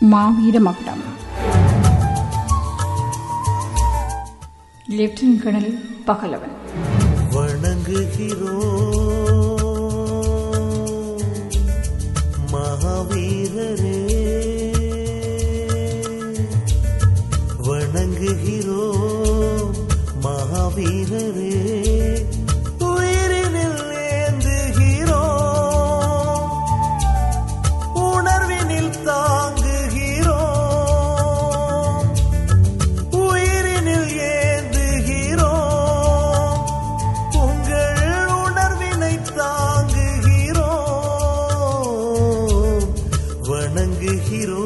மாவீர மகுடம் lieutenant colonel பகலவன் வணங்குகிறோம் மகாவீரரே வணங்குகிறோம் மகாவீரரே உயிரினில் ஏந்துகிறோம் உணர்வினில் தாங்குகிறோம் உயிரினில் ஏந்துகிறோம் உங்கள் உணர்வினை தாங்குகிறோம் வணங்குகிறோம்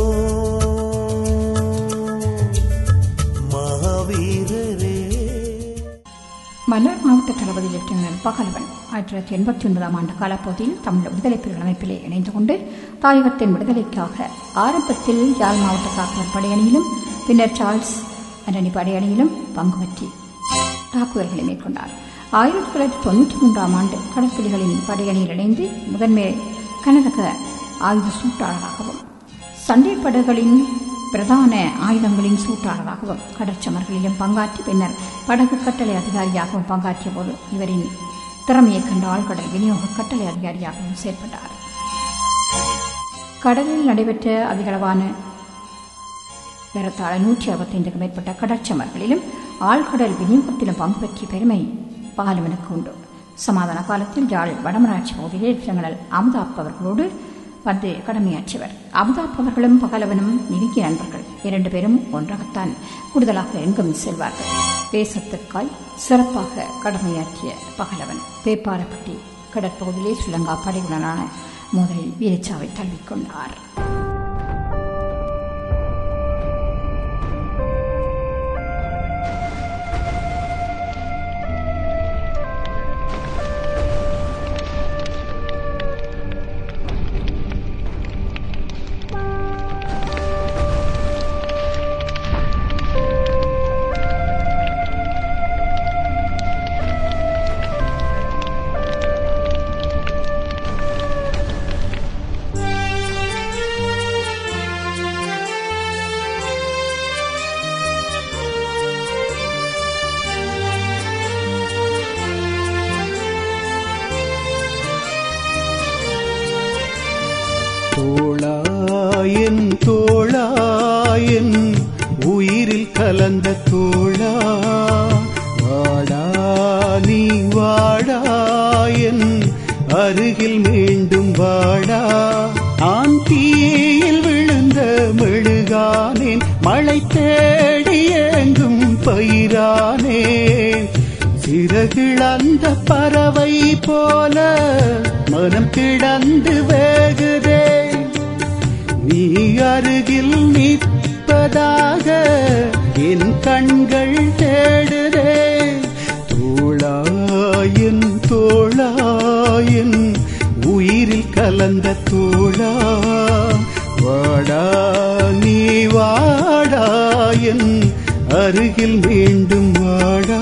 மகாவீரரே மன்னார் மாவட்ட தளபதி லெப்டினன்ட் பகலவன் ஆயிரத்தி தொள்ளாயிரத்தி எண்பத்தி ஒன்பதாம் ஆண்டு காலப்பகுதியில் தமிழ் விடுதலை புலிகள் அமைப்பிலே இணைந்து கொண்டு தாயகத்தின் விடுதலைக்காக ஆரம்பத்தில் யாழ் மாவட்ட தாக்குதல் படையணியிலும் பின்னர் சார்ல்ஸ் அரணி படையணியிலும் பங்கு பற்றி தாக்குதல்களை மேற்கொண்டார் ஆயிரத்தி தொள்ளாயிரத்தி தொண்ணூற்றி மூன்றாம் ஆண்டு கடற்புலிகளின் படையணியில் இணைந்து முதன்மை கனரக ஆயுத சூட்டாளராகவும் சண்டை படகுகளின் பிரதான ஆயுதங்களின் சூட்டாளராகவும் கடற்சமர்களிலும் பங்காற்றி பின்னர் படகு கட்டளை அதிகாரியாகவும் பங்காற்றிய போது இவரின் திறமையை கண்ட ஆழ்கடல் விநியோக கட்டளை அதிகாரியாகவும் செயற்பட்டார் கடலில் நடைபெற்ற அதிகளவான ஏறத்தாழ நூற்றி அறுபத்தைந்துக்கும் மேற்பட்ட கடற்சமர்களிலும் ஆழ்கடல் விநியோகத்திலும் பங்கு பெற்றிய பெருமை பகலவனுக்கு உண்டு சமாதான காலத்தில் யாழ் வடமராட்சி பகுதியிலே திறங்கடல் அமுதாப் அவர்களோடு வந்து கடமையாற்றியவர் அமுதாப் அவர்களும் பகலவனும் நெருங்கிய நண்பர்கள் இரண்டு பேரும் ஒன்றாகத்தான் கூடுதலாக எங்கும் செல்வார்கள் தேசத்துக்காய் சிறப்பாக கடமையாற்றிய பகலவன் பேப்பாரப்பட்டி கடற்பகுதியிலே ஸ்ரீலங்கா படையுடனான மோதலில் வீரச்சாவை தழுவிக்கொண்டார் தோளாயன் தோளாயன் உயிரில் கலந்த தோளா வாடா நீ வாடாயன் அருகில் மீண்டும் வாடா ஆன் தீயில் விழுந்த மெழுகானேன் மழை தேடி எங்கும் பயிரானேன் சிறகிழந்த பறவை போல மனம் கிடந்து வேகுதே நீ அருகில் நிற்பதாக என் கண்கள் தேடுதே தோளாயன் தோளாயன் உயிரில் கலந்த தோளா வாடா நீ வாடாயன் அருகில் மீண்டும் வாடா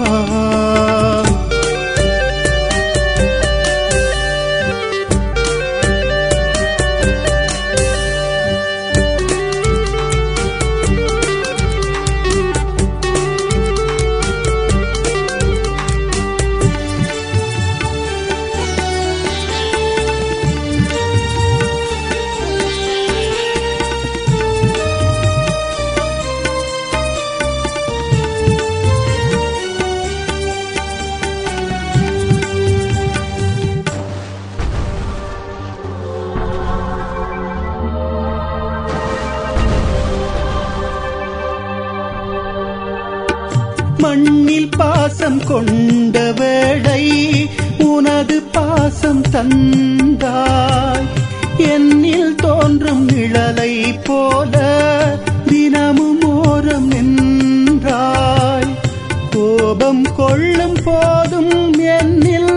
மண்ணில் பாசம் கொண்ட வேளை உனது பாசம் தந்தாய் என்னில் தோன்றும் நிழலை போல தினமும் ஓரம் நின்றாய் கோபம் கொள்ளும் போதும் என்னில்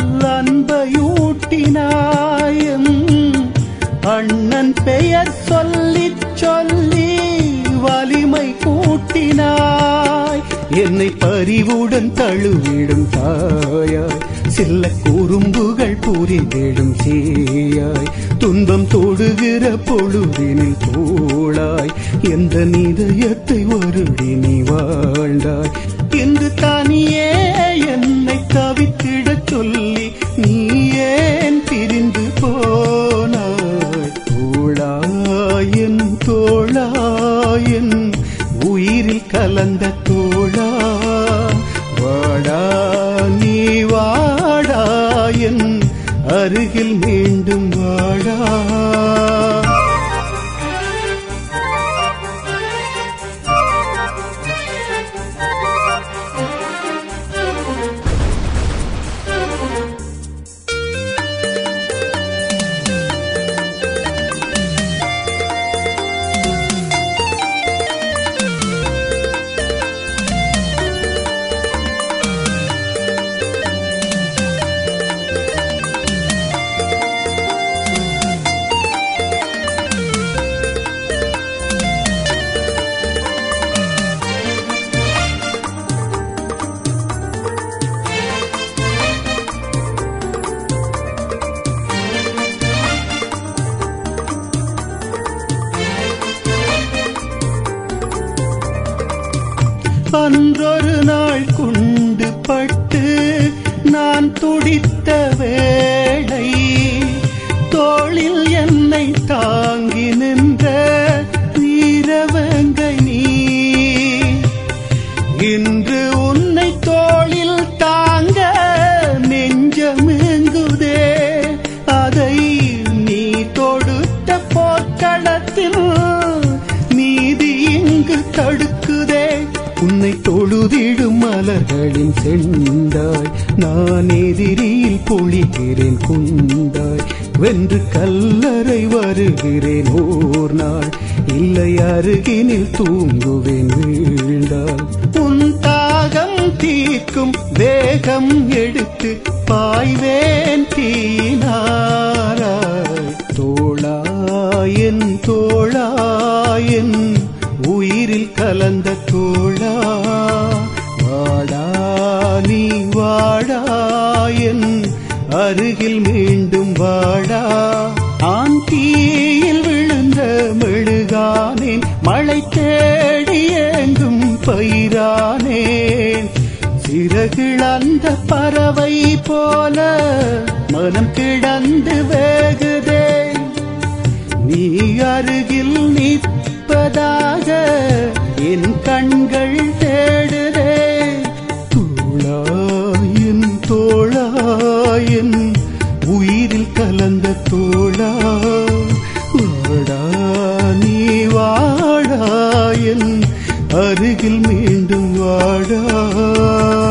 அன்பையூட்டினாயும் அண்ணன் பெயர் சொல்லிச் சொல்லி வலிமை கூட்டினாய் என்னை பரிவுடன் தழுவிடும் தாயாய் செல்ல குறும்புகள் புரிந்திடும் சீயாய் துன்பம் தொடுகிற பொழுதினில் தோளாய் எந்த நிதயத்தை வருடி நீ வாழ்ந்தாய் இன்று தானியே என்னை தவித்திடச் சொல்லி நீ ஏன் பிரிந்து போனாய் தோளாயன் தோளாயன் உயிரில் கலந்த தோளா வாடா நீ வாடாயன் அருகில் மீண்டும் வாடா அன்றொரு நாள் குண்டு பட்டு நான் துடித்த வேளை தோளில் என்னை தாங்கி நின்ற வீரவங்கை நீ இன்று உன்னை தோளில் தாங்க நெஞ்சமெங்குதே அதை நீ தொடுத்த போர்க்களத்தில் நீதி இங்கு தடுக்குதே உன்னை தொழுதிடும் மலர்களின் செண்டாய் நான் எதிரியில் பொழிகிறேன் குந்தாய் வென்று கல்லறை வருகிறேன் ஓர் நாள் இல்லை அருகினில் தூங்குவேன் வீழ்ந்தாள் உன் தாகம் தீர்க்கும் வேகம் எடுத்து பாய்வேன் தீனாராய் தோளாயன் தோளாயன் உயிரில் கலந்த தோழா வாடா நீ வாடாயன் அருகில் மீண்டும் வாடா ஆன் தீயில் விழுந்த மெழுகானேன் மழை தேடி எங்கும் பயிரானேன் சிறகிழந்த பறவை போல மனம் கிடந்து வேகுதே நீ அருகில் நிற்பதாக என் கண்கள் தேடுதே தோளாயின் தோளாயின் உயிரில் கலந்த தோளா வாடா நீ வாடாயன் அருகில் மீண்டும் வாடா